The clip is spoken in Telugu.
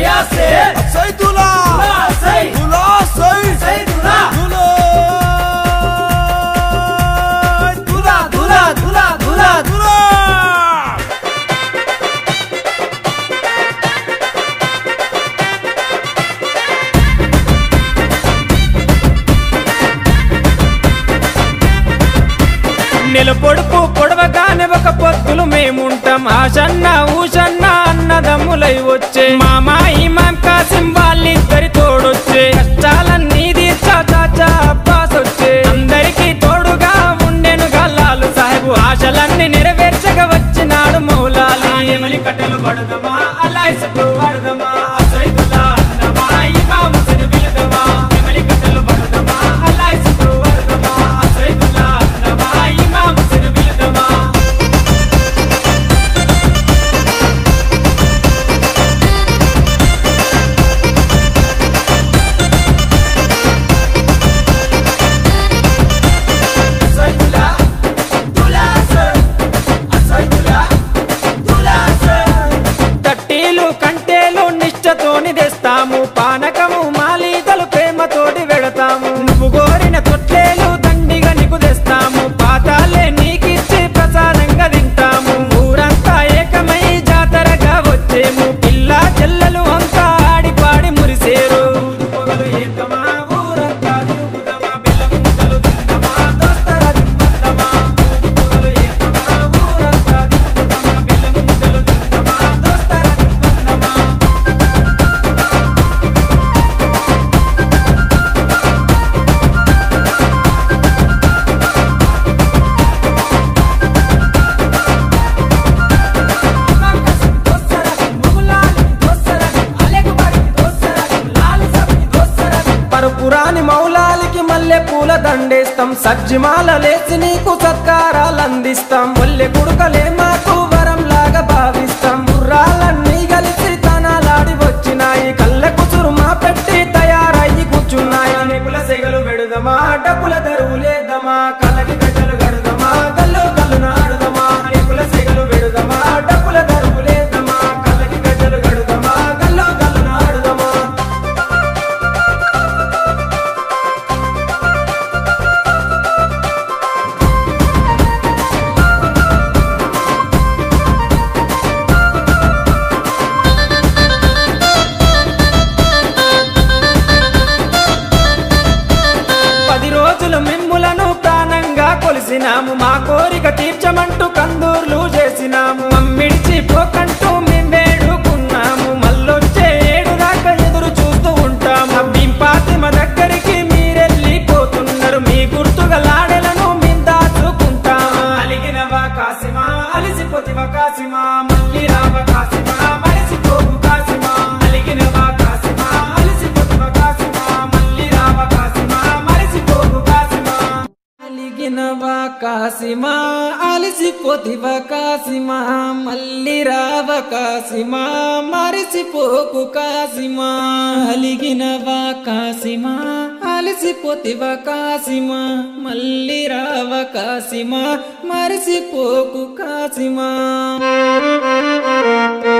సయ్యా సే సై దులా దులా సై దులా సై సై దులా దులా దులా దులా దులా దులా దులా నెల పొడుపు పొడవగానే ఒక పొత్తులు మేముంటాం ఆషన్న ఊషన్న అన్నదమ్ములై వచ్చే మామ ఇమాం కాసిం వాళ్ళిద్దరి తోడొచ్చే కష్టాలన్నీ తీర్చా చాచా అబ్బాస్ వచ్చే అందరికీ తోడుగా ఉండెను గల్లాలు సాహెబు ఆశలన్నీ నెరవేర్చగా వచ్చినాడు మౌలాలి ఎమలి కట్టెలు పడదమా అలా ఇసుకు పడదమా అసైదులా అన్నమా ఇమాం హుసేన్ బిలదమా ఎమలి కట్టెలు పడదమా అలా ఇసుకు పడదమా అసైదులా అన్నమా ఇమాం హుసేన్ బిలదమా సైదులా దులా సై సైదులా దులా సై తట్టీలు కంటేలు నిష్టతోని తెస్తాము పానకము మాలీతలు ప్రేమతోటి వెడతాము నువ్వు కోరిన తొట్లేలు దండిగా నీకు తెస్తాము పాతాలే నీకిచ్చి ప్రసాదంగా తింటాము ఊరంతా ఏకమై జాతరగా వచ్చేము పిల్ల చెల్లెలు అంతా ఆడి పాడి మురిసేరు పొగలు ఏకమా ఊరంతా తిరుగుదమా బెల్లం ముద్దలు తిందమా దోస్తర దిమ్మద్దమా పొగలు ఏకమా ఊరంతా తిరుగుదమా బెల్లం ముద్దలు తిందమా దోస్తర దిమ్మద్దమా పరుపురాని మౌలాలికి మల్లె పూల దండేస్తాం సజ్జిమాల లేచి నీకు సత్కారాలు అందిస్తాం మల్లె కుడుకలే మాకు వరం లాగా భావిస్తాం గుర్రాలన్నీ కలిసి తనాలాడి వచ్చినాయి కళ్ళ కుచురుమా పెట్టి తయారయ్యి కూర్చున్నాయి నిపుల సెగలు పెడుదమా డబ్బుల దరువు లేదమా కళ్ళకి గడ్డలు గడుదమా గల్లు గల్లు నాడుదమా నిపుల సెగలు పెడుదమా డబ్బుల దరువు లేదమా కళ్ళకి గడ్డలు గడుదమా గల్లు గల్లు నాడుదమా పది రోజులు మిమ్ములను ప్రాణంగా కొలిసినాము మా కోరిక తీర్చమంటూ కందూర్లు చేసినాము మమ్మిడిచి పోకంటూ మేము వేడుకున్నాము మళ్ళొచ్చే ఏడు దాకా ఎదురు చూస్తూ ఉంటాము బింపాతిమ దగ్గరికి మీరెళ్ళిపోతున్నారు మీ గుర్తుగా లాడెలను మేము దాచుకుంటాము అలిగినవా కాసిమా అలిసిపోతివా కాసిమా మళ్ళీ రావ కాసిమా మరిసిపోవు కాసిమా అలిగినవా కాసిమా అలిసిపోతివా కాసిమా మళ్ళీ రావ కాసిమా మరిసిపోవు కాసిమా అలిగినవా కాసిమా అలిసిపోతివా కాసిమా మళ్ళీ రావ కాసిమా మరిసిపోకు కాసిమా అలిగినవా కాసిమా అలిసిపోతివా కాసిమా మళ్ళీ రావ కాసిమా మరిసిపోకు కాసిమా